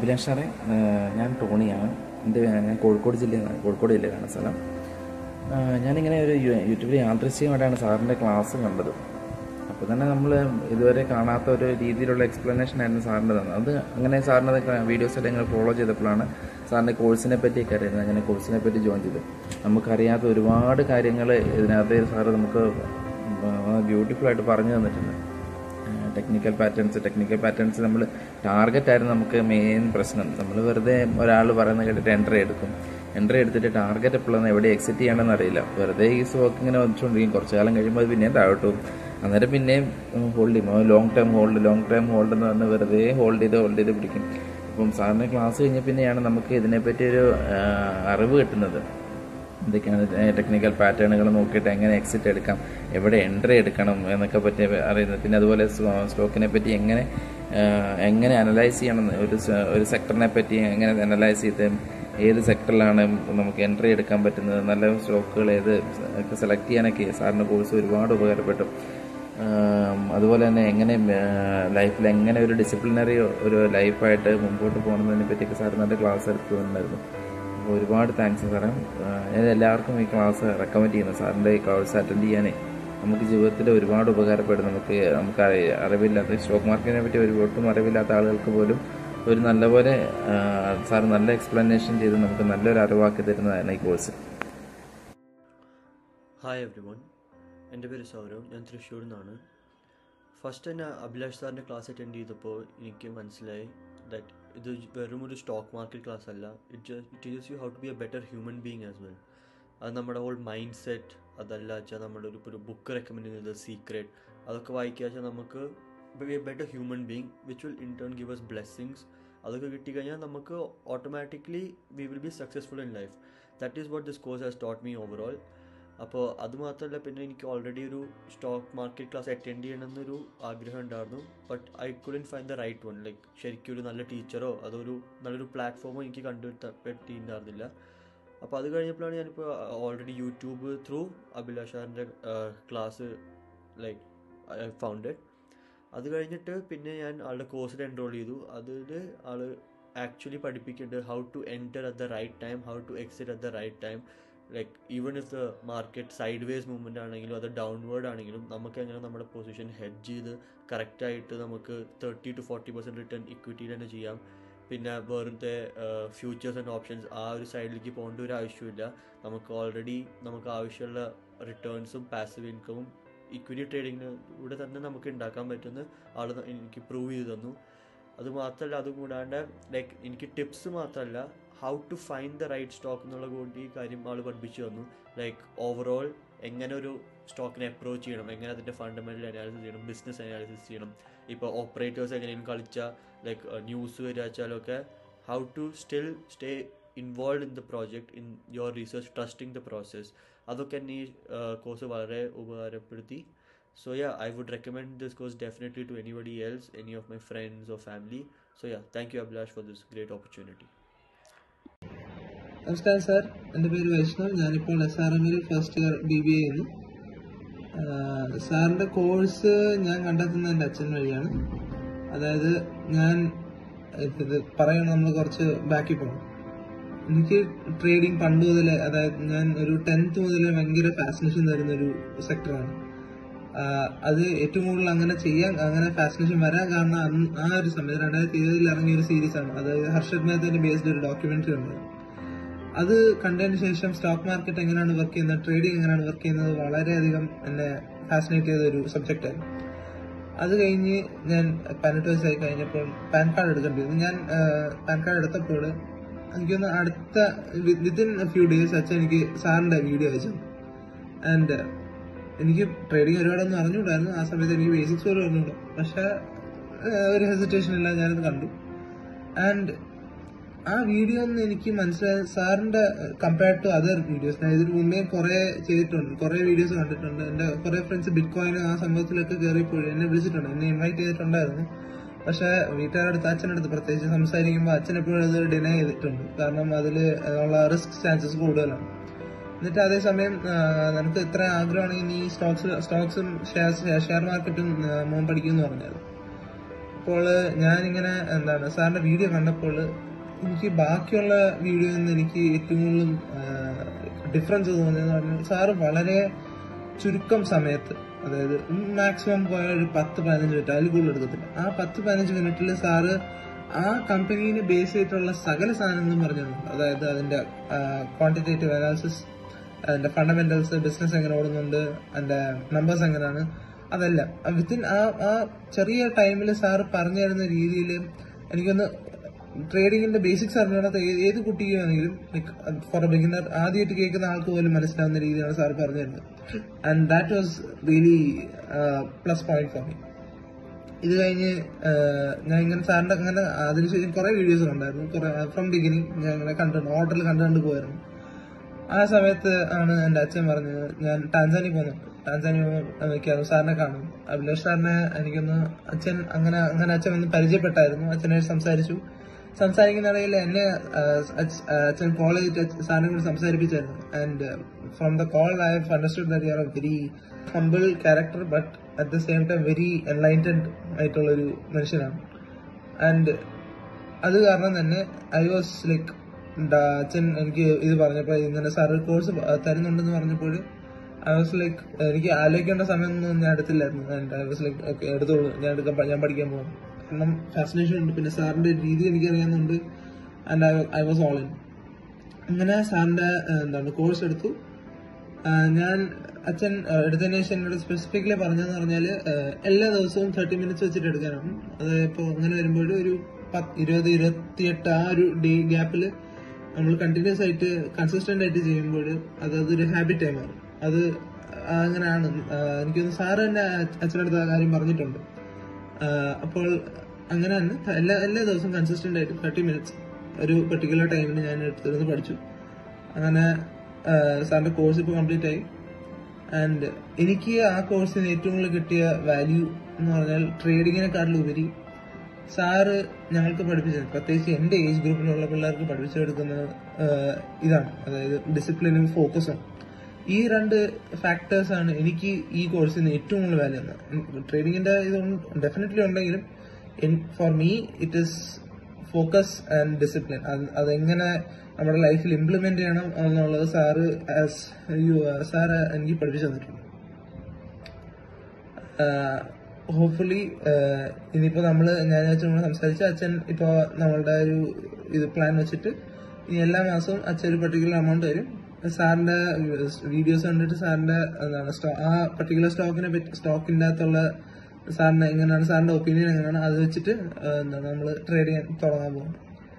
അഭിലാഷ് സാറേ ഏഹ് ഞാൻ ടോണിയാണ് എൻ്റെ ഞാൻ കോഴിക്കോട് ജില്ലയിലാണ് കോഴിക്കോട് ജില്ലയിലാണ് സ്ഥലം ഏഹ് ഞാനിങ്ങനെ ഒരു യു- യൂട്യൂബിൽ യാദൃശ്യമായിട്ടാണ് സാറിൻ്റെ ക്ലാസ് കണ്ടത് അപ്പോൾ തന്നെ നമ്മൾ ഇതുവരെ കാണാത്ത ഒരു രീതിയിലുള്ള എക്സ്പ്ലനേഷൻ ആയിരുന്നു സാറിൻ്റെ തന്നത് അത് അങ്ങനെ സാറിൻ്റെ വീഡിയോസ് എല്ലാം ഇങ്ങനെ ഫോളോ ചെയ്തപ്പോഴാണ് സാറിൻ്റെ കോഴ്സിനെ പറ്റിയൊക്കെ അറിയുന്നത് അങ്ങനെ കോഴ്സിനെ പറ്റി ജോയിൻ ചെയ്തു നമുക്കറിയാത്ത ഒരുപാട് കാര്യങ്ങൾ ഇതിനകത്ത് സാറ് നമുക്ക് ബ്യൂട്ടിഫുൾ ആയിട്ട് പറഞ്ഞു തന്നിട്ടുണ്ട് ടെക്നിക്കൽ പാറ്റേൺസ് ടെക്നിക്കൽ പാറ്റേൺസ് നമ്മൾ ടാർഗറ്റ് ആയിരുന്നു നമുക്ക് മെയിൻ പ്രശ്നം നമ്മൾ വെറുതെ ഒരാൾ പറയുന്നത് കേട്ടിട്ട് എൻട്രി എടുക്കും എൻട്രി എടുത്തിട്ട് ടാർഗറ്റ് എപ്പോഴാണ് എവിടെ എക്സിറ്റ് ചെയ്യണമെന്ന് അറിയില്ല വെറുതെ ഈ സ്റ്റോക്ക് ഇങ്ങനെ വന്നുകൊണ്ടിരിക്കും കുറച്ച് കാലം കഴിയുമ്പോൾ അത് പിന്നെയും താഴോട്ട് പോകും അന്നേരം പിന്നെയും ഹോൾഡ് ചെയ്യും long time hold long time hold എന്ന് പറഞ്ഞ് വെറുതെ ഹോൾഡ് ചെയ്ത് ഹോൾഡ് ചെയ്ത് പിടിക്കും അപ്പം സാറിൻ്റെ ക്ലാസ് കഴിഞ്ഞ പിന്നെയാണ് നമുക്ക് ഇതിനെപ്പറ്റി ഒരു ആ, അറിവ് കിട്ടുന്നത് എന്തൊക്കെയാണ് ടെക്നിക്കൽ പാറ്റേണുകൾ നോക്കിയിട്ട് എങ്ങനെ എക്സിറ്റ് എടുക്കാം എവിടെ എൻട്രി എടുക്കണം എന്നൊക്കെ പറ്റി അറിയുന്നത് പിന്നെ അതുപോലെ സ്റ്റോക്കിനെ പറ്റി എങ്ങനെ ആ, എങ്ങനെ അനലൈസ് ചെയ്യണം എന്ന് ഒരു സ- ഒരു സെക്ടറിനെ പറ്റി എങ്ങനെ അനലൈസ് ചെയ്ത് ഏത് സെക്ടറിലാണ് നമുക്ക് എൻട്രി എടുക്കാൻ പറ്റുന്നത് നല്ല സ്റ്റോക്കുകൾ ഏത് ഒക്കെ സെലക്ട് ചെയ്യാനൊക്കെ സാറിൻ്റെ കോഴ്സ് ഒരുപാട് ഉപകാരപ്പെട്ടു ആം, അതുപോലെ തന്നെ എങ്ങനെ ലൈഫിൽ എങ്ങനെ ഒരു ഡിസിപ്ലിനറി ഒരു ലൈഫായിട്ട് മുമ്പോട്ട് പോകുന്നതിനെ പറ്റിയൊക്കെ സാർ നല്ല ക്ലാസ് എടുക്കുന്നുണ്ടായിരുന്നു അപ്പോൾ ഒരുപാട് താങ്ക്സ് സാറേ ആ, ഞാൻ എല്ലാവർക്കും ഈ ക്ലാസ് റെക്കമെൻഡ് ചെയ്യുന്നു സാറിൻ്റെ ഈ കോഴ്സ് അറ്റൻഡ് ചെയ്യാനേ നമുക്ക് ജീവിതത്തിൽ ഒരുപാട് ഉപകാരപ്പെടും നമുക്ക് നമുക്ക് അറി- അറിവില്ലാത്ത സ്റ്റോക്ക് മാർക്കറ്റിനെ പറ്റി ഒരു ഒട്ടും അറിവില്ലാത്ത ആളുകൾക്ക് പോലും ഒരു നല്ലപോലെ ആ, സാർ നല്ല എക്സ്പ്ലനേഷൻ ചെയ്ത് നമുക്ക് നല്ലൊരു അറിവാക്കി തരുന്നതാണ് ഈ കോഴ്സ് ഹായ് എവ്രി വൺ എൻ്റെ പേര് സൗരവ് ഞാൻ തൃശ്ശൂരിൽ നിന്നാണ് ഫസ്റ്റ് തന്നെ അഭിലാഷ് സാറിൻ്റെ ക്ലാസ് അറ്റൻഡ് ചെയ്തപ്പോൾ എനിക്ക് മനസ്സിലായി ദാറ്റ് ഇത് വെറും ഒരു സ്റ്റോക്ക് മാർക്കറ്റ് ക്ലാസ് അല്ല it just it teaches you how to be a better human being as well അത് നമ്മുടെ ഹോൾ മൈൻഡ് സെറ്റ് അതല്ല വെച്ചാൽ നമ്മുടെ ഒരു ഇപ്പോൾ ഒരു ബുക്ക് റെക്കമെൻഡ് ചെയ്യുന്നത് സീക്രറ്റ് അതൊക്കെ വായിക്കുക വെച്ചാൽ നമുക്ക് be a better human being which will in turn give us blessings അതൊക്കെ കിട്ടിക്കഴിഞ്ഞാൽ നമുക്ക് automatically we will be successful in life that is what this course has taught me overall അപ്പോൾ അത് മാത്രമല്ല പിന്നെ എനിക്ക് ഓൾറെഡി ഒരു സ്റ്റോക്ക് മാർക്കറ്റ് ക്ലാസ് അറ്റൻഡ് ചെയ്യണമെന്നൊരു ആഗ്രഹം ഉണ്ടായിരുന്നു but I couldn't find the right one like ശരിക്കും ഒരു നല്ല ടീച്ചറോ അതൊരു നല്ലൊരു പ്ലാറ്റ്ഫോമോ എനിക്ക് കണ്ടുപിടുത്ത പറ്റിയിട്ടുണ്ടായിരുന്നില്ല അപ്പോൾ അത് കഴിഞ്ഞപ്പോഴാണ് ഞാനിപ്പോൾ ഓൾറെഡി യൂട്യൂബ് ത്രൂ അഭിലാഷ് സാറിൻ്റെ ക്ലാസ് ലൈക്ക് ഐ ഫൗണ്ടഡ് അത് കഴിഞ്ഞിട്ട് പിന്നെ ഞാൻ ആളുടെ കോഴ്സിൽ എൻറോൾ ചെയ്തു അതിൽ ആൾ ആക്ച്വലി പഠിപ്പിക്കുന്നുണ്ട് how to enter at the right time how to exit at the right time like even if the market sideways movement ആണെങ്കിലും അത് ഡൗൺവേർഡ് ആണെങ്കിലും നമുക്ക് എങ്ങനെ നമ്മുടെ പൊസിഷൻ ഹെഡ് ചെയ്ത് കറക്റ്റായിട്ട് നമുക്ക് thirty to forty percent return ഇക്വിറ്റിയിൽ തന്നെ ചെയ്യാം പിന്നെ വെറുതെ ഫ്യൂച്ചേഴ്സ് ആൻഡ് ഓപ്ഷൻസ് ആ ഒരു സൈഡിലേക്ക് പോകേണ്ട ഒരു ആവശ്യമില്ല നമുക്ക് ഓൾറെഡി നമുക്ക് ആവശ്യമുള്ള റിട്ടേൺസും പാസീവ് ഇൻകമും ഇക്വിറ്റി ട്രേഡിങ്ങിലൂടെ തന്നെ നമുക്ക് ഉണ്ടാക്കാൻ പറ്റുന്ന ആൾ എനിക്ക് പ്രൂവ് ചെയ്തു തന്നു അത് മാത്രമല്ല അത് കൂടാണ്ട് ലൈക്ക് എനിക്ക് ടിപ്സ് മാത്രമല്ല how to find the right stock എന്നുള്ള കൂടി കാര്യം ആൾ പഠിപ്പിച്ചു തന്നു ലൈക്ക് ഓവറോൾ എങ്ങനെ ഒരു സ്റ്റോക്കിനെ അപ്രോച്ച് ചെയ്യണം എങ്ങനെ അതിൻ്റെ ഫണ്ടമെൻ്റൽ അനാലിസിസ് ചെയ്യണം ബിസിനസ് അനാലിസിസ് ചെയ്യണം ഇപ്പോൾ ഓപ്പറേറ്റേഴ്സ് എങ്ങനെയും കളിച്ചാൽ ലൈക്ക് ന്യൂസ് വരിക വെച്ചാലൊക്കെ how to still stay involve in the project in your research trusting the process അതൊക്കെ എന്നെ ഈ കോഴ്സ് വളരെ ഉപകാരപ്പെടുത്തി so yeah I would recommend this course definitely to anybody else any of my friends or family so yeah thank you Abhilash for this great opportunity നമസ്കാരം sir എൻ്റെ പേര് വൈഷ്ണവ് ഞാനിപ്പോൾ S R എമ്മിൽ first year B B A ചെയ്യുന്നു ah സാറിൻ്റെ course ഞാൻ കണ്ടെത്തുന്നത് എൻ്റെ അച്ഛൻ വഴിയാണ് അതായത് ഞാൻ ഇത് പറയണം നമ്മൾ കുറച്ച് ബാക്കി പോകണം എനിക്ക് ട്രേഡിംഗ് പണ്ട് മുതലേ അതായത് ഞാൻ ഒരു ടെൻത്ത് മുതലേ ഭയങ്കര ഫാസിനേഷൻ തരുന്ന ഒരു സെക്ടറാണ് അത് ഏറ്റവും കൂടുതൽ അങ്ങനെ ചെയ്യാൻ അങ്ങനെ ഫാസിനേഷൻ വരാൻ കാരണം അന്ന് ആ ഒരു സമയത്ത് രണ്ടായിരത്തി ഇരുപതിൽ ഇറങ്ങിയ ഒരു സീരീസ് ആണ് അതായത് ഹർഷദ് മേഹത്തിന്റെ ബേസ്ഡ് ഒരു ഡോക്യുമെന്ററി ഉണ്ട് അത് കണ്ടതിന് ശേഷം സ്റ്റോക്ക് മാർക്കറ്റ് എങ്ങനെയാണ് വർക്ക് ചെയ്യുന്നത് ട്രേഡിംഗ് എങ്ങനെയാണ് വർക്ക് ചെയ്യുന്നത് വളരെയധികം എന്നെ ഫാസിനേറ്റ് ചെയ്ത ഒരു സബ്ജക്റ്റ് ആയിരുന്നു അത് കഴിഞ്ഞ് ഞാൻ പതിനെട്ട് വയസ്സായി കഴിഞ്ഞപ്പോൾ പാൻ കാർഡ് എടുക്കേണ്ടി വന്നു ഞാൻ പാൻ കാർഡ് എടുത്തപ്പോൾ എനിക്കൊന്ന് അടുത്ത വിത്തിൻ ഫ്യൂ ഡേയ്സ് അച്ഛൻ എനിക്ക് സാറിന്റെ വീഡിയോ അയച്ചു ആൻഡ് എനിക്ക് ട്രേഡിംഗ് ഒരുപാടൊന്നും അറിഞ്ഞുകൂടായിരുന്നു ആ സമയത്ത് എനിക്ക് ബേസിക്സ് പോലും അറിഞ്ഞുകൂടാ പക്ഷെ ഒരു ഹെസിറ്റേഷൻ ഇല്ല ഞാനത് കണ്ടു ആൻഡ് ആ വീഡിയോ ഒന്ന് എനിക്ക് മനസ്സിലായ സാറിന്റെ കമ്പയർഡ് ടു അതർ വീഡിയോസ് ഞാൻ ഇതിന് മുമ്പേ കുറെ ചെയ്തിട്ടുണ്ട് കുറെ വീഡിയോസ് കണ്ടിട്ടുണ്ട് എന്റെ കുറെ ഫ്രണ്ട്സ് ബിറ്റ് കോയിനും ആ സംഭവത്തിലൊക്കെ കയറിപ്പോയി എന്നെ വിളിച്ചിട്ടുണ്ട് എന്നെ ഇൻവൈറ്റ് ചെയ്തിട്ടുണ്ടായിരുന്നു പക്ഷെ വീട്ടുകാരടുത്ത് അച്ഛനടുത്ത് പ്രത്യേകിച്ച് സംസാരിക്കുമ്പോൾ അച്ഛൻ എപ്പോഴും അത് ഡിനൈ ചെയ്തിട്ടുണ്ട് കാരണം അതിൽ ഉള്ള റിസ്ക് ചാൻസസ് കൂടുതലാണ് എന്നിട്ട് അതേസമയം ആ, നിനക്ക് ഇത്ര ആഗ്രഹമാണെങ്കിൽ നീ സ്റ്റോക്സ് സ്റ്റോക്സും ഷെയർ ഷെയർ മാർക്കറ്റും മോൻ പഠിക്കുമെന്ന് പറഞ്ഞത് അപ്പോൾ ഞാനിങ്ങനെ എന്താണ് സാറിന്റെ വീഡിയോ കണ്ടപ്പോൾ എനിക്ക് ബാക്കിയുള്ള വീഡിയോയിൽ നിന്ന് എനിക്ക് ഏറ്റവും കൂടുതൽ ഡിഫറൻസ് തോന്നിയെന്ന് പറഞ്ഞാൽ സാറ് വളരെ ചുരുക്കം സമയത്ത് അതായത് മാക്സിമം പോയ ഒരു പത്ത് പതിനഞ്ച് മിനിറ്റ് അതിൽ കൂടുതൽ എടുക്കത്തില്ല ആ പത്ത് പതിനഞ്ച് മിനിറ്റിൽ സാറ് ആ കമ്പനീനെ ബേസ് ചെയ്തിട്ടുള്ള സകല സാധനങ്ങളും പറഞ്ഞു തന്നു അതായത് അതിന്റെ ക്വാണ്ടിറ്റേറ്റീവ് അനാലിസിസ് അതിന്റെ ഫണ്ടമെന്റൽസ് ബിസിനസ് എങ്ങനെ ഓടുന്നുണ്ട് അതിന്റെ നമ്പേഴ്സ് എങ്ങനെയാണ് അതെല്ലാം വിത്തിൻ ആ ആ ചെറിയ ടൈമിൽ സാറ് പറഞ്ഞു തരുന്ന രീതിയിൽ എനിക്കൊന്ന് ട്രേഡിങ്ങിന്റെ ബേസിക്സ് അറിഞ്ഞാൽ ഏത് കുട്ടിയാണെങ്കിലും ഫോർ എ ബിഗിനർ ആദ്യമായിട്ട് കേൾക്കുന്ന ആൾക്ക് പോലും മനസ്സിലാവുന്ന രീതിയിലാണ് സാർ പറഞ്ഞു തരുന്നത് and that was really plus point for me ഇത് കഴിഞ്ഞ് ആഹ്, ഞാൻ ഇങ്ങനെ സാറിന്റെ അങ്ങനെ അതിനുശേഷം കുറെ വീഡിയോസ് കണ്ടായിരുന്നു കുറെ ഫ്രം ബിഗിനിങ് ഞാൻ ഇങ്ങനെ കണ്ടിട്ടുണ്ട് ഓർഡറിൽ കണ്ടു കണ്ടു പോയിരുന്നു ആ സമയത്ത് ആണ് എന്റെ അച്ഛൻ പറഞ്ഞത് ഞാൻ ടാൻസാനി പോകുന്നുണ്ട് ടാൻസാനി പോകുമ്പോൾ സാറിനെ കാണും അഭിലാഷ് സാറിനെ എനിക്കൊന്ന് അച്ഛൻ അങ്ങനെ അങ്ങനെ അച്ഛൻ വന്ന് പരിചയപ്പെട്ടായിരുന്നു അച്ഛനെ സംസാരിച്ചു സംസാരിക്കുന്നിടയിൽ എന്നെ ആ, അച്ഛ- ആ, അച്ഛൻ കോൾ ചെയ്തിട്ട് സാറിനെ കൂടി സംസാരിപ്പിച്ചായിരുന്നു and from the call I have understood that you are a very humble character but at the same time very enlightened ആയിട്ടുള്ള ഒരു മനുഷ്യനാണ് ആൻഡ് അത് കാരണം തന്നെ ഐ വാസ് ലൈക്ക് അച്ഛൻ എനിക്ക് ഇത് പറഞ്ഞപ്പോൾ ഇങ്ങനെ സാറ് കോഴ്സ് തരുന്നുണ്ടെന്ന് പറഞ്ഞപ്പോൾ ഐ വാസ് ലൈക്ക് എനിക്ക് ആലോചിക്കേണ്ട സമയമൊന്നും ഞാൻ എടുത്തില്ലായിരുന്നു and I was like okay എടുത്തോളൂ ഞാൻ എടുക്കാൻ പ- ഞാൻ പഠിക്കാൻ പോകും കാരണം ഫാസിനേഷൻ ഉണ്ട് പിന്നെ സാറിന്റെ രീതി എനിക്ക് അറിയാവുന്നുണ്ട് and I was all in അങ്ങനെ സാറിന്റെ ഏഹ്, എന്താണ് കോഴ്സ് എടുത്തു ആഹ് ഞാൻ അച്ഛൻ ആഹ് എടുത്തതിന് ശേഷം എന്നോട് സ്പെസിഫിക്കലി പറഞ്ഞതെന്ന് പറഞ്ഞാൽ എല്ലാ ദിവസവും തേർട്ടി മിനിറ്റ്സ് വെച്ചിട്ട് എടുക്കാനാണ് അത് ഇപ്പോൾ അങ്ങനെ വരുമ്പോൾ ഒരു പത്ത് ഇരുപത് ഇരുപത്തിയെട്ട് ആ ഒരു ഡേ ഗ്യാപ്പിൽ നമ്മൾ കണ്ടിന്യൂസ് ആയിട്ട് കൺസിസ്റ്റന്റ് ആയിട്ട് ചെയ്യുമ്പോൾ അത് അതൊരു ഹാബിറ്റ് ആയി മാറും അത് അങ്ങനെയാണ് ആഹ് എനിക്കൊന്ന് സാറ് തന്നെ അച്ഛനടുത്ത് ആ കാര്യം പറഞ്ഞിട്ടുണ്ട് ആഹ് അപ്പോൾ അങ്ങനെ തന്നെ എല്ലാ എല്ലാ ദിവസവും കൺസിസ്റ്റന്റ് ആയിട്ട് തേർട്ടി മിനിറ്റ്സ് ഒരു പെർട്ടിക്കുലർ ടൈമിന് ഞാൻ എടുത്തിരുന്ന് പഠിച്ചു അങ്ങനെ ആഹ് സാറിന്റെ കോഴ്സ് ഇപ്പോൾ കംപ്ലീറ്റ് ആയി ആൻഡ് എനിക്ക് ആ കോഴ്സിന് ഏറ്റവും കൂടുതൽ കിട്ടിയ വാല്യൂ എന്ന് പറഞ്ഞാൽ ട്രേഡിങ്ങിനെക്കാട്ടിലും ഉപരി സാറ് ഞങ്ങൾക്ക് പഠിപ്പിച്ചത് പ്രത്യേകിച്ച് എൻ്റെ ഏജ് ഗ്രൂപ്പിലുള്ള പിള്ളേർക്ക് പഠിപ്പിച്ചെടുക്കുന്നത് ആഹ് ഇതാണ് അതായത് ഡിസിപ്ലിനും ഫോക്കസും ഈ രണ്ട് ഫാക്ടേഴ്സ് ആണ് എനിക്ക് ഈ കോഴ്സിന് ഏറ്റവും കൂടുതൽ വാല്യൂ എന്ന് ട്രേഡിങ്ങിന്റെ ഇത് ഡെഫിനറ്റ്ലി ഉണ്ടെങ്കിലും for me it is focus and discipline അതെങ്ങനെ നമ്മുടെ ലൈഫിൽ ഇംപ്ലിമെന്റ് ചെയ്യണം എന്നുള്ളത് സാറ് ആസ് സാറ് എനിക്ക് പഠിപ്പിച്ചു തന്നിട്ടുണ്ട് ഹോപ്പ്ഫുള്ളി ഇനിയിപ്പോ നമ്മള് ഞാൻ അച്ഛനോട് സംസാരിച്ച അച്ഛൻ ഇപ്പോ നമ്മളുടെ ഒരു ഇത് പ്ലാൻ വെച്ചിട്ട് ഇനി എല്ലാ മാസവും അച്ഛൻ ഒരു പെർട്ടിക്കുലർ എമൗണ്ട് തരും സാറിന്റെ വീഡിയോസ് കണ്ടിട്ട് സാറിന്റെ എന്താണ് സ്റ്റോ- ആ പെർട്ടിക്കുലർ സ്റ്റോക്കിനെ പറ്റി സ്റ്റോക്കിന്റെ അകത്തുള്ള സാറിന് എങ്ങനെയാണ് സാറിന്റെ ഒപ്പീനിയൻ എങ്ങനെയാണ് അത് വെച്ചിട്ട് ആ, എന്താണ് നമ്മൾ ട്രേഡ് ചെയ്യാൻ തുടങ്ങാൻ പോകും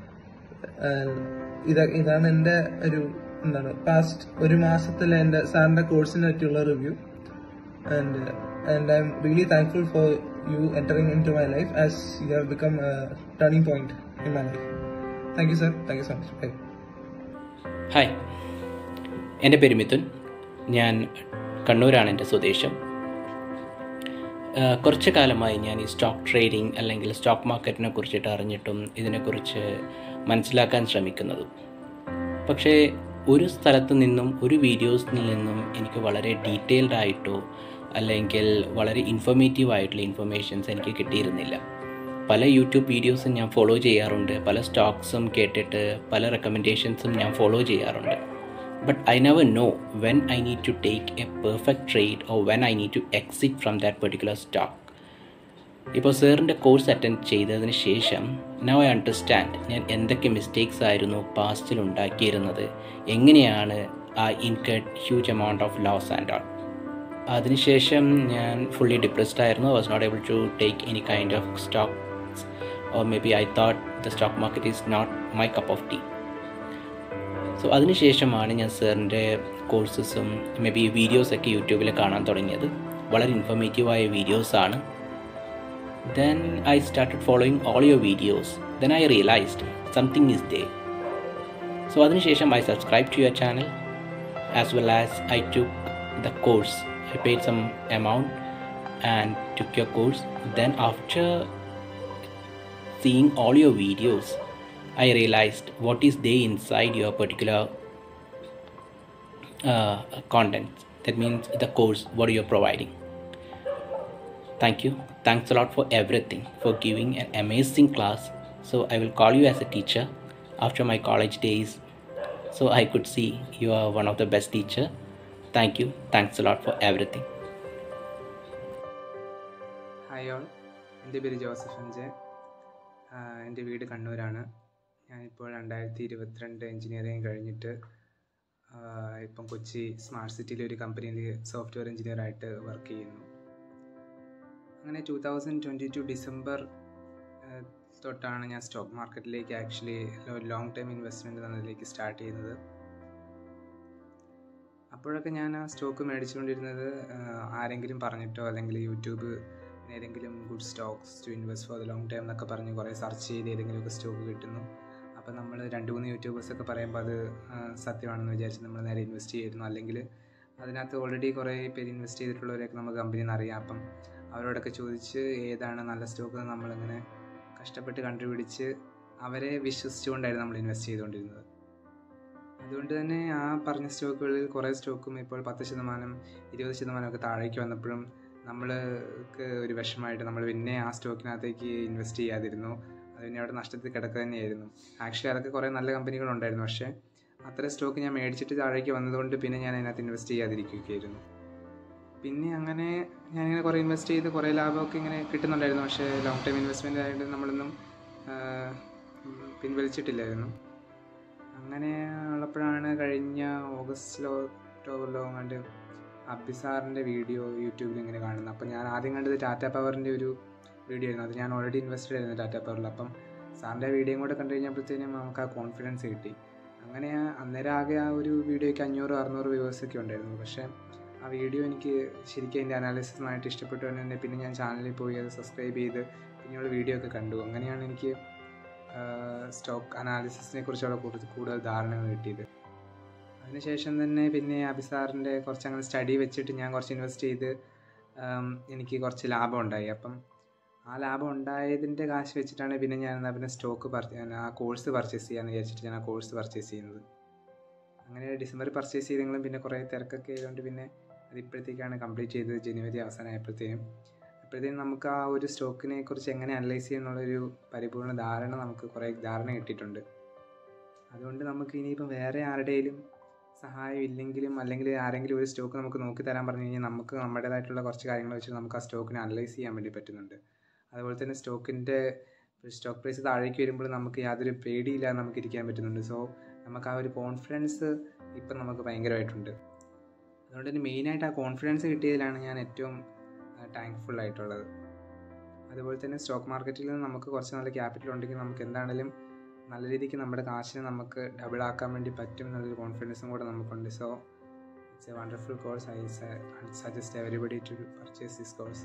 ഇതാ ഇതാണ് എന്റെ ഒരു എന്താണ് പാസ്റ്റ് ഒരു മാസത്തിലെ എന്റെ സാറിന്റെ കോഴ്സിനെ പറ്റിയുള്ള review and uh, and I'm really thankful for you entering into my life as you have become a turning point in my life. Thank you, sir. Thank you so much. Bye. Hi എൻ്റെ പേര് മിഥുൻ ഞാൻ കണ്ണൂരാണ് എൻ്റെ സ്വദേശം ആ, കുറച്ച് കാലമായി ഞാൻ ഈ സ്റ്റോക്ക് ട്രേഡിംഗ് അല്ലെങ്കിൽ സ്റ്റോക്ക് മാർക്കറ്റിനെ കുറിച്ചിട്ട് അറിഞ്ഞിട്ടും ഇതിനെക്കുറിച്ച് മനസ്സിലാക്കാൻ ശ്രമിക്കുന്നതും പക്ഷേ ഒരു സ്ഥലത്ത് നിന്നും ഒരു വീഡിയോസിൽ നിന്നും എനിക്ക് വളരെ ഡീറ്റെയിൽഡ് ആയിട്ടോ അല്ലെങ്കിൽ വളരെ ഇൻഫോർമേറ്റീവ് ആയിട്ടുള്ള ഇൻഫർമേഷൻസ് എനിക്ക് കിട്ടിയിരുന്നില്ല പല യൂട്യൂബ് വീഡിയോസും ഞാൻ ഫോളോ ചെയ്യാറുണ്ട് പല സ്റ്റോക്സും കേട്ടിട്ട് പല റെക്കമെൻഡേഷൻസും ഞാൻ ഫോളോ ചെയ്യാറുണ്ട് but I never know when I need to take a perfect trade or when I need to exit from that particular stock ഇപ്പോൾ സാറിൻ്റെ കോഴ്സ് അറ്റൻഡ് ചെയ്തതിന് ശേഷം നൗ ഐ അണ്ടർസ്റ്റാൻഡ് ഞാൻ എന്തൊക്കെ മിസ്റ്റേക്സ് ആയിരുന്നു പാസ്റ്റിൽ ഉണ്ടാക്കിയിരുന്നത് എങ്ങനെയാണ് ആ incurred huge amount of loss and all അതിനുശേഷം ഞാൻ ഫുള്ളി ഡിപ്രസ്ഡ് ആയിരുന്നു was not able to take any kind of stocks or maybe I thought the stock market is not my cup of tea so അതിനുശേഷമാണ് ഞാൻ സാറിൻ്റെ കോഴ്സസും may be വീഡിയോസൊക്കെ യൂട്യൂബിൽ കാണാൻ തുടങ്ങിയത് വളരെ ഇൻഫോർമേറ്റീവായ വീഡിയോസാണ് Then I started following all your videos. Then I realized something is there. So അതിനുശേഷം I subscribed to your channel as well as I took the course. I paid some amount and took your course. Then after seeing all your videos, I realized what is there inside your particular uh, content. That means the course, what you're providing. Thank you. Thanks a lot for everything, for giving an amazing class. So I will call you as a teacher after my college days. So I could see you are one of the best teacher. Thank you. Thanks a lot for everything. Hi all എൻ്റെ പേര് Joseph അഞ്ച് എൻ്റെ വീട് കണ്ണൂരാണ് ഞാനിപ്പോൾ രണ്ടായിരത്തി ഇരുപത്തിരണ്ട് engineering കഴിഞ്ഞിട്ട് ആഹ് ഇപ്പം കൊച്ചി സ്മാർട്ട് സിറ്റിയിലെ ഒരു കമ്പനിയിൽ സോഫ്റ്റ്വെയർ എഞ്ചിനീയറായിട്ട് വർക്ക് ചെയ്യുന്നു അങ്ങനെ two thousand twenty two December ah തൊട്ടാണ് ഞാൻ സ്റ്റോക്ക് മാർക്കറ്റിലേക്ക് ആക്ച്വലി ലോങ് ടൈം ഇൻവെസ്റ്റ്മെൻറ്റ് എന്നതിലേക്ക് സ്റ്റാർട്ട് ചെയ്യുന്നത് അപ്പോഴൊക്കെ ഞാൻ ആ സ്റ്റോക്ക് മേടിച്ചുകൊണ്ടിരുന്നത് ആഹ് ആരെങ്കിലും പറഞ്ഞിട്ടോ അല്ലെങ്കിൽ യൂട്യൂബ് ഏതെങ്കിലും good stocks to invest for the long time എന്നൊക്കെ പറഞ്ഞ് കുറേ സെർച്ച് ചെയ്ത് ഏതെങ്കിലുമൊക്കെ സ്റ്റോക്ക് കിട്ടുന്നു അപ്പോൾ നമ്മൾ രണ്ട് മൂന്ന് യൂട്യൂബേഴ്സൊക്കെ പറയുമ്പോൾ അത് ആഹ് സത്യമാണെന്ന് വിചാരിച്ച് നമ്മൾ നേരെ ഇൻവെസ്റ്റ് ചെയ്യുന്നു അല്ലെങ്കിൽ അതിനകത്ത് ഓൾറെഡി കുറേ പേര് ഇൻവെസ്റ്റ് ചെയ്തിട്ടുള്ളവരെയൊക്കെ നമുക്ക് കമ്പനിയിൽ നിന്ന് അറിയാം അപ്പം അവരോടൊക്കെ ചോദിച്ച് ഏതാണ് നല്ല സ്റ്റോക്ക് എന്ന് നമ്മളിങ്ങനെ കഷ്ടപ്പെട്ട് കണ്ടുപിടിച്ച് അവരെ വിശ്വസിച്ചുകൊണ്ടായിരുന്നു നമ്മൾ ഇൻവെസ്റ്റ് ചെയ്തുകൊണ്ടിരുന്നത് അതുകൊണ്ട് തന്നെ ആ പറഞ്ഞ സ്റ്റോക്കുകളിൽ കുറേ സ്റ്റോക്കും ഇപ്പോൾ പത്ത് ശതമാനം ഇരുപത് ശതമാനമൊക്കെ താഴേക്ക് വന്നപ്പോഴും നമ്മൾക്ക് ഒരു വിഷമമായിട്ട് നമ്മൾ പിന്നെ ആ സ്റ്റോക്കിനകത്തേക്ക് ഇൻവെസ്റ്റ് ചെയ്യാതിരുന്നു അത് പിന്നെ അവിടെ നഷ്ടത്തിൽ കിടക്കുക തന്നെയായിരുന്നു ആക്ച്വലി അതൊക്കെ കുറേ നല്ല കമ്പനികളുണ്ടായിരുന്നു പക്ഷേ അത്ര സ്റ്റോക്ക് ഞാൻ മേടിച്ചിട്ട് താഴേക്ക് വന്നതുകൊണ്ട് പിന്നെ ഞാൻ അതിനകത്ത് ഇൻവെസ്റ്റ് ചെയ്യാതിരിക്കുകയായിരുന്നു പിന്നെ അങ്ങനെ ഞാനിങ്ങനെ കുറേ ഇൻവെസ്റ്റ് ചെയ്ത് കുറേ ലാഭമൊക്കെ ഇങ്ങനെ കിട്ടുന്നുണ്ടായിരുന്നു പക്ഷേ ലോങ് ടൈം ഇൻവെസ്റ്റ്മെൻ്റ് ആയിട്ട് നമ്മളൊന്നും ആ, ഉം, പിൻവലിച്ചിട്ടില്ലായിരുന്നു അങ്ങനെ ഉള്ളപ്പോഴാണ് കഴിഞ്ഞ ഓഗസ്റ്റിലോ ഒക്ടോബറിലോ കണ്ട് അബി സാറിൻ്റെ വീഡിയോ യൂട്യൂബിൽ ഇങ്ങനെ കാണുന്നത് അപ്പം ഞാൻ ആദ്യം കണ്ടത് ടാറ്റ പവറിൻ്റെ ഒരു വീഡിയോ ആയിരുന്നു അത് ഞാൻ ഓൾറെഡി ഇൻവെസ്റ്റഡ് ആയിരുന്നു ടാറ്റ പവറിൽ അപ്പം സാറിൻ്റെ വീഡിയോയും കൂടെ കണ്ടു കഴിഞ്ഞപ്പോഴത്തേനും നമുക്ക് ആ കോൺഫിഡൻസ് കിട്ടി അങ്ങനെ ആ- അന്നേരം ആകെ ആ ഒരു വീഡിയോയ്ക്ക് അഞ്ഞൂറ് അറുന്നൂറ് വ്യൂവേഴ്സൊക്കെ ഉണ്ടായിരുന്നു പക്ഷേ ആ വീഡിയോ എനിക്ക് ശരിക്കും അതിൻ്റെ അനാലിസിസുമായിട്ട് ഇഷ്ടപ്പെട്ടു തന്നെ പിന്നെ ഞാൻ ചാനലിൽ പോയി അത് സബ്സ്ക്രൈബ് ചെയ്ത് പിന്നെയുള്ള വീഡിയോ ഒക്കെ കണ്ടു അങ്ങനെയാണ് എനിക്ക് സ്റ്റോക്ക് അനാലിസിസിനെ കുറിച്ചുള്ള കൂടുതൽ കൂടുതൽ ധാരണകൾ കിട്ടിയത് അതിനുശേഷം തന്നെ പിന്നെ അഭിസാറിൻ്റെ കുറച്ച് അങ്ങനെ സ്റ്റഡി വെച്ചിട്ട് ഞാൻ കുറച്ച് ഇൻവെസ്റ്റ് ചെയ്ത് ആം, എനിക്ക് കുറച്ച് ലാഭം ഉണ്ടായി അപ്പം ആ ലാഭം ഉണ്ടായതിൻ്റെ കാശ് വെച്ചിട്ടാണ് പിന്നെ ഞാൻ എന്നാൽ പിന്നെ സ്റ്റോക്ക് ആ കോഴ്സ് പർച്ചേസ് ചെയ്യാമെന്ന് വിചാരിച്ചിട്ട് ഞാൻ ആ കോഴ്സ് പർച്ചേസ് ചെയ്യുന്നത് അങ്ങനെ ഡിസംബർ പർച്ചേസ് ചെയ്തെങ്കിലും പിന്നെ കുറേ തിരക്കൊക്കെ ആയതുകൊണ്ട് പിന്നെ അത് ഇപ്പോഴത്തേക്കാണ് കംപ്ലീറ്റ് ചെയ്തത് ജനുവരി അവസാനമായപ്പോഴത്തേനും അപ്പോഴത്തേനും നമുക്ക് ആ ഒരു സ്റ്റോക്കിനെ കുറിച്ച് എങ്ങനെ അനലൈസ് ചെയ്യുന്നുള്ളൊരു പരിപൂർണ്ണ ധാരണ നമുക്ക് കുറേ ധാരണ കിട്ടിയിട്ടുണ്ട് അതുകൊണ്ട് നമുക്ക് ഇനിയിപ്പം വേറെ ആരുടെയും സഹായം ഇല്ലെങ്കിലും അല്ലെങ്കിൽ ആരെങ്കിലും ഒരു സ്റ്റോക്ക് നമുക്ക് നോക്കി തരാൻ പറഞ്ഞു കഴിഞ്ഞാൽ നമുക്ക് നമ്മുടേതായിട്ടുള്ള കുറച്ച് കാര്യങ്ങൾ വെച്ച് നമുക്ക് ആ സ്റ്റോക്കിനെ അനലൈസ് ചെയ്യാൻ വേണ്ടി പറ്റുന്നുണ്ട് അതുപോലെ തന്നെ സ്റ്റോക്കിൻ്റെ സ്റ്റോക്ക് പ്രൈസ് താഴേക്ക് വരുമ്പോൾ നമുക്ക് യാതൊരു പേടിയില്ലാതെ നമുക്ക് ഇരിക്കാൻ പറ്റുന്നുണ്ട് സോ നമുക്ക് ആ ഒരു കോൺഫിഡൻസ് ഇപ്പം നമുക്ക് ഭയങ്കരമായിട്ടുണ്ട് അതുകൊണ്ട് തന്നെ മെയിനായിട്ട് ആ കോൺഫിഡൻസ് കിട്ടിയതിലാണ് ഞാൻ ഏറ്റവും താങ്ക്ഫുൾ ആയിട്ടുള്ളത് അതുപോലെ തന്നെ സ്റ്റോക്ക് മാർക്കറ്റിൽ നമുക്ക് കുറച്ച് നല്ല ക്യാപിറ്റൽ ഉണ്ടെങ്കിൽ നമുക്ക് എന്താണെങ്കിലും നല്ല രീതിക്ക് നമ്മുടെ കാശിനെ നമുക്ക് ഡബിൾ ആക്കാൻ വേണ്ടി പറ്റും എന്നുള്ളൊരു കോൺഫിഡൻസും കൂടെ നമുക്കുണ്ട് so it's a wonderful course I suggest everybody to purchase this course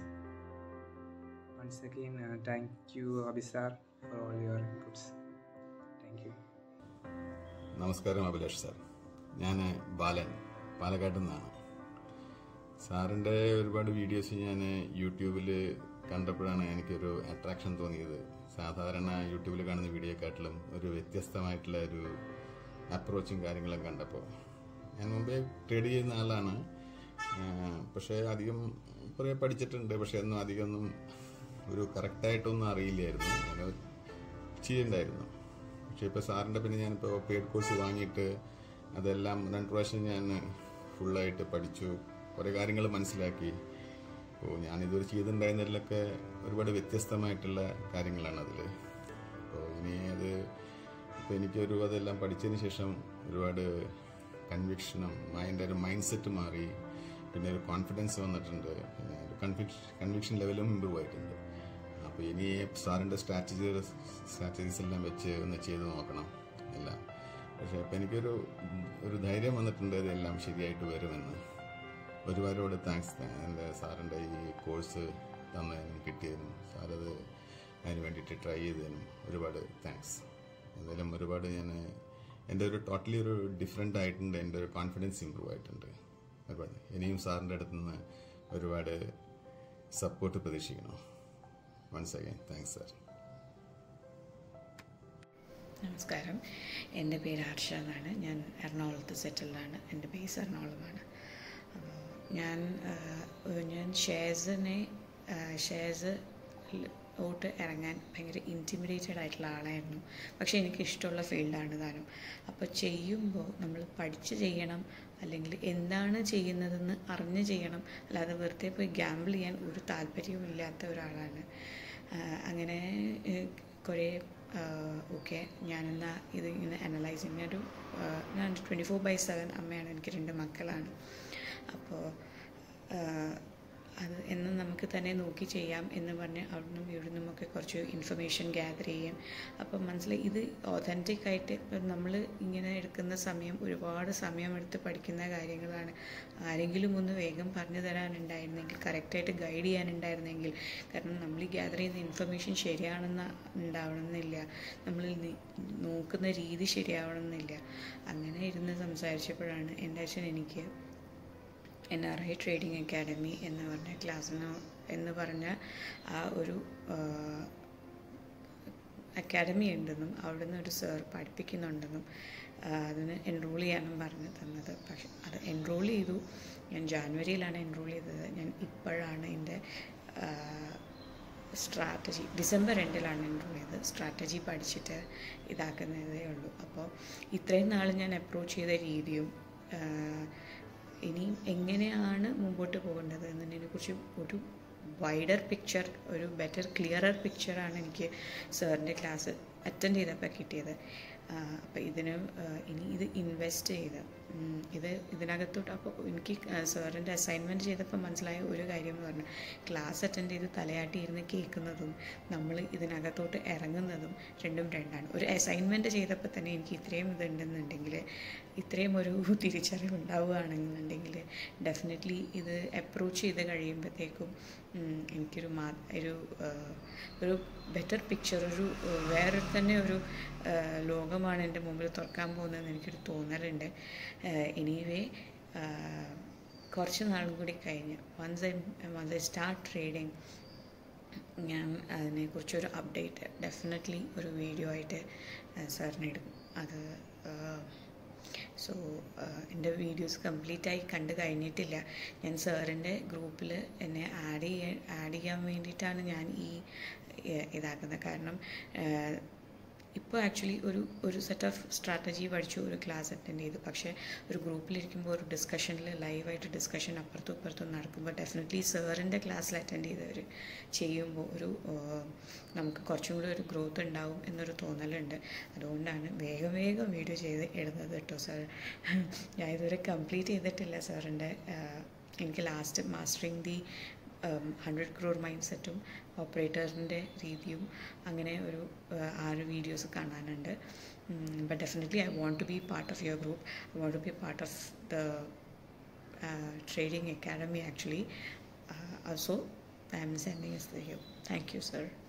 once again thank you അബിസാർ for all your inputs thank you നമസ്കാരം അഭിലാഷ് സാർ ഞാൻ ബാലൻ പാലക്കാട്ടിൽ നിന്നാണ് സാറിൻ്റെ ഒരുപാട് വീഡിയോസ് ഞാൻ യൂട്യൂബിൽ കണ്ടപ്പോഴാണ് എനിക്കൊരു അട്രാക്ഷൻ തോന്നിയത് സാധാരണ യൂട്യൂബിൽ കാണുന്ന വീഡിയോക്കാട്ടിലും ഒരു വ്യത്യസ്തമായിട്ടുള്ള ഒരു അപ്രോച്ചും കാര്യങ്ങളും കണ്ടപ്പോൾ ഞാൻ മുമ്പേ ട്രേഡ് ചെയ്യുന്ന ആളാണ് ആ, പക്ഷേ അധികം കുറേ പഠിച്ചിട്ടുണ്ട് പക്ഷേ ഒന്നും അധികമൊന്നും ഒരു കറക്റ്റായിട്ടൊന്നും അറിയില്ലായിരുന്നു ഞാൻ ചെയ്യണ്ടായിരുന്നു പക്ഷേ ഇപ്പോൾ സാറിൻ്റെ പിന്നെ ഞാനിപ്പോൾ പെയ്ഡ് കോഴ്സ് വാങ്ങിയിട്ട് അതെല്ലാം രണ്ട് പ്രാവശ്യം ഞാൻ ഫുള്ളായിട്ട് പഠിച്ചു കുറേ കാര്യങ്ങൾ മനസ്സിലാക്കി അപ്പോൾ ഞാനിതുവരെ ചെയ്തിട്ടുണ്ടായിരുന്നതിലൊക്കെ ഒരുപാട് വ്യത്യസ്തമായിട്ടുള്ള കാര്യങ്ങളാണ് അതിൽ അപ്പോൾ ഇനി അത് ഇപ്പോൾ എനിക്കൊരു അതെല്ലാം പഠിച്ചതിന് ശേഷം ഒരുപാട് കൺവിക്ഷനും മൈൻഡ് ഒരു മൈൻഡ് സെറ്റ് മാറി പിന്നെ ഒരു കോൺഫിഡൻസ് വന്നിട്ടുണ്ട് പിന്നെ ഒരു കൺവിക്ഷൻ കൺവിക്ഷൻ ലെവലും ഇമ്പ്രൂവ് ആയിട്ടുണ്ട് അപ്പോൾ ഇനി സാറിൻ്റെ സ്ട്രാറ്റജി സ്ട്രാറ്റജീസ് എല്ലാം വെച്ച് ഒന്ന് ചെയ്ത് നോക്കണം എല്ലാം പക്ഷേ ഇപ്പം എനിക്കൊരു ഒരു ധൈര്യം വന്നിട്ടുണ്ട് ഇതെല്ലാം ശരിയായിട്ട് വരുമെന്ന് ഒരുപാട് താങ്ക്സ് എൻ്റെ സാറിൻ്റെ ഈ കോഴ്സ് തന്നതിനും കിട്ടിയതിനും സാറത് അതിന് വേണ്ടിയിട്ട് ട്രൈ ചെയ്തതിനും ഒരുപാട് താങ്ക്സ് എന്തായാലും ഒരുപാട് ഞാൻ എൻ്റെ ഒരു ടോട്ടലി ഒരു ഡിഫറെൻ്റ് ആയിട്ടുണ്ട് എൻ്റെ ഒരു കോൺഫിഡൻസ് ഇമ്പ്രൂവ് ആയിട്ടുണ്ട് ഒരുപാട് ഇനിയും സാറിൻ്റെ അടുത്ത് നിന്ന് ഒരുപാട് സപ്പോർട്ട് പ്രതീക്ഷിക്കണം വൺസ് അഗൈൻ താങ്ക്സ് സാർ നമസ്കാരം എൻ്റെ പേര് ഹർഷ എന്നാണ് ഞാൻ എറണാകുളത്ത് സെറ്റിൽഡാണ് എൻ്റെ ബേസ് എറണാകുളമാണ് അപ്പോൾ ഞാൻ ആ, ഒരു- ഞാൻ ഷെയർസിനെ ഷെയർസ് ഓട്ട് ഇറങ്ങാൻ ഭയങ്കര ഇൻറ്റിമിഡേറ്റഡ് ആയിട്ടുള്ള ആളായിരുന്നു പക്ഷേ എനിക്ക് ഇഷ്ടമുള്ള ഫീൽഡാണ് താനും അപ്പോൾ ചെയ്യുമ്പോൾ നമ്മൾ പഠിച്ച് ചെയ്യണം അല്ലെങ്കിൽ എന്താണ് ചെയ്യുന്നതെന്ന് അറിഞ്ഞ് ചെയ്യണം അല്ലാതെ വെറുതെ പോയി ഗ്യാമ്പിൾ ചെയ്യാൻ ഒരു താല്പര്യവും ഇല്ലാത്ത ഒരാളാണ് ആഹ് അങ്ങനെ ഏഹ്, കുറേ ഓക്കെ ഞാനെന്നാ ഇത് ഇങ്ങനെ അനലൈസ് ചെയ്യുന്ന ഒരു ആഹ്, ഞാൻ ട്വൻറ്റി ഫോർ ബൈ സെവൻ അമ്മയാണ് എനിക്ക് രണ്ട് മക്കളാണ് അപ്പോൾ അത് എന്ന് നമുക്ക് തന്നെ നോക്കി ചെയ്യാം എന്ന് പറഞ്ഞ് അവിടുന്നും ഇവിടുന്നും ഒക്കെ കുറച്ച് ഇൻഫർമേഷൻ ഗ്യാദർ ചെയ്യും അപ്പം മനസ്സിലായി ഇത് ഒതൻറ്റിക് ആയിട്ട് ഇപ്പം നമ്മൾ ഇങ്ങനെ എടുക്കുന്ന സമയം ഒരുപാട് സമയമെടുത്ത് പഠിക്കുന്ന കാര്യങ്ങളാണ് ആരെങ്കിലും ഒന്ന് വേഗം പറഞ്ഞു തരാനുണ്ടായിരുന്നെങ്കിൽ കറക്റ്റായിട്ട് ഗൈഡ് ചെയ്യാനുണ്ടായിരുന്നെങ്കിൽ കാരണം നമ്മൾ ഈ ഗ്യാദർ ചെയ്യുന്ന ഇൻഫർമേഷൻ ശരിയാണെന്ന് ഉണ്ടാവണമെന്നില്ല നമ്മൾ നി- നോക്കുന്ന രീതി ശരിയാവണമെന്നില്ല അങ്ങനെ ഇരുന്ന് സംസാരിച്ചപ്പോഴാണ് എൻ്റെ അച്ഛൻ എനിക്ക് N R I trading academy എന്ന് പറഞ്ഞ ക്ലാസ്സിന് എന്ന് പറഞ്ഞ ആ ഒരു അക്കാഡമി ഉണ്ടെന്നും അവിടുന്ന് ഒരു സർ പഠിപ്പിക്കുന്നുണ്ടെന്നും ആ, അതിന് എൻറോൾ ചെയ്യാനും പറഞ്ഞു തന്നത് പക്ഷെ അത് എൻറോൾ ചെയ്തു ഞാൻ ജാനുവരിയിലാണ് എൻറോൾ ചെയ്തത് ഞാൻ ഇപ്പോഴാണ് എൻ്റെ സ്ട്രാറ്റജി ഡിസംബർ രണ്ടിലാണ് എൻറോൾ ചെയ്തത് സ്ട്രാറ്റജി പഠിച്ചിട്ട് ഇതാക്കുന്നതേ ഉള്ളൂ അപ്പോൾ ഇത്രയും നാൾ ഞാൻ അപ്രോച്ച് ചെയ്ത രീതിയും ആ, ഇനിയും എങ്ങനെയാണ് മുമ്പോട്ട് പോകേണ്ടത് എന്നതിനെക്കുറിച്ച് ഒരു വൈഡർ പിക്ചർ ഒരു ബെറ്റർ ക്ലിയറർ പിക്ചറാണ് എനിക്ക് സാറിൻ്റെ ക്ലാസ് അറ്റൻഡ് ചെയ്തപ്പോൾ കിട്ടിയത് അപ്പോൾ ഇതിന് ആ, ഇനി ഇത് ഇൻവെസ്റ്റ് ചെയ്ത് ഉം, ഇത് ഇതിനകത്തോട്ട് അപ്പോൾ എനിക്ക് സാറിൻ്റെ അസൈൻമെൻറ്റ് ചെയ്തപ്പോൾ മനസ്സിലായ ഒരു കാര്യം എന്ന് പറഞ്ഞാൽ ക്ലാസ് അറ്റൻഡ് ചെയ്ത് തലയാട്ടി ഇരുന്ന് കേൾക്കുന്നതും നമ്മൾ ഇതിനകത്തോട്ട് ഇറങ്ങുന്നതും രണ്ടും രണ്ടാണ് ഒരു അസൈൻമെൻറ്റ് ചെയ്തപ്പോൾ തന്നെ എനിക്ക് ഇത്രയും ഇതുണ്ടെന്നുണ്ടെങ്കിൽ ഇത്രയും ഒരു തിരിച്ചറിവ് ഉണ്ടാവുകയാണെന്നുണ്ടെങ്കിൽ ഡെഫിനറ്റ്ലി ഇത് അപ്രോച്ച് ചെയ്ത് കഴിയുമ്പോഴത്തേക്കും ഉം, എനിക്കൊരു മാ ഒരു ആ, ഒരു ബെറ്റർ പിക്ചർ ഒരു ആ, വേറെ തന്നെ ഒരു ആ, ലോകമാണ് എൻ്റെ മുമ്പിൽ തുറക്കാൻ പോകുന്നതെന്ന് എനിക്കൊരു തോന്നലുണ്ട് എനിവേ കുറച്ച് നാളും കൂടി കഴിഞ്ഞ് once I once I start trading ഞാൻ അതിനെക്കുറിച്ചൊരു അപ്ഡേറ്റ് ഡെഫിനറ്റ്ലി ഒരു വീഡിയോ ആയിട്ട് സാറിന് എടുക്കും അത് സോ എൻ്റെ വീഡിയോസ് കംപ്ലീറ്റ് ആയി കണ്ടു കഴിഞ്ഞിട്ടില്ല ഞാൻ സാറിൻ്റെ ഗ്രൂപ്പിൽ എന്നെ ആഡ് ചെയ്യാൻ ആഡ് ചെയ്യാൻ വേണ്ടിയിട്ടാണ് ഞാൻ ഈ ഏഹ്, ഇതാക്കുന്നത് കാരണം ഏഹ്, ഇപ്പോൾ ആക്ച്വലി ഒരു ഒരു സെറ്റ് ഓഫ് സ്ട്രാറ്റജി പഠിച്ചു ഒരു ക്ലാസ് അറ്റൻഡ് ചെയ്തു പക്ഷേ ഒരു ഗ്രൂപ്പിലിരിക്കുമ്പോൾ ഒരു ഡിസ്കഷനിൽ ലൈവായിട്ട് ഡിസ്കഷൻ അപ്പുറത്തും ഇപ്പുറത്തും നടക്കുമ്പോൾ ഡെഫിനറ്റ്ലി സാറിൻ്റെ ക്ലാസ്സിൽ അറ്റൻഡ് ചെയ്തവർ ചെയ്യുമ്പോൾ ഒരു ആഹ്, നമുക്ക് കുറച്ചും കൂടി ഒരു ഗ്രോത്ത് ഉണ്ടാവും എന്നൊരു തോന്നലുണ്ട് അതുകൊണ്ടാണ് വേഗം വേഗം വീഡിയോ ചെയ്ത് ഇടുന്നത് കേട്ടോ സാർ ഞാൻ ഇതുവരെ കംപ്ലീറ്റ് ചെയ്തിട്ടില്ല സാറിൻ്റെ എനിക്ക് last mastering the hundred crore mind സെറ്റും ഓപ്പറേറ്ററിൻ്റെ രീതിയും അങ്ങനെ ഒരു ആ, ആറ് വീഡിയോസ് കാണാനുണ്ട് but definitely I want to be part of your group I want to be part of the trading academy actually also I am sending us the here. Thank you, sir.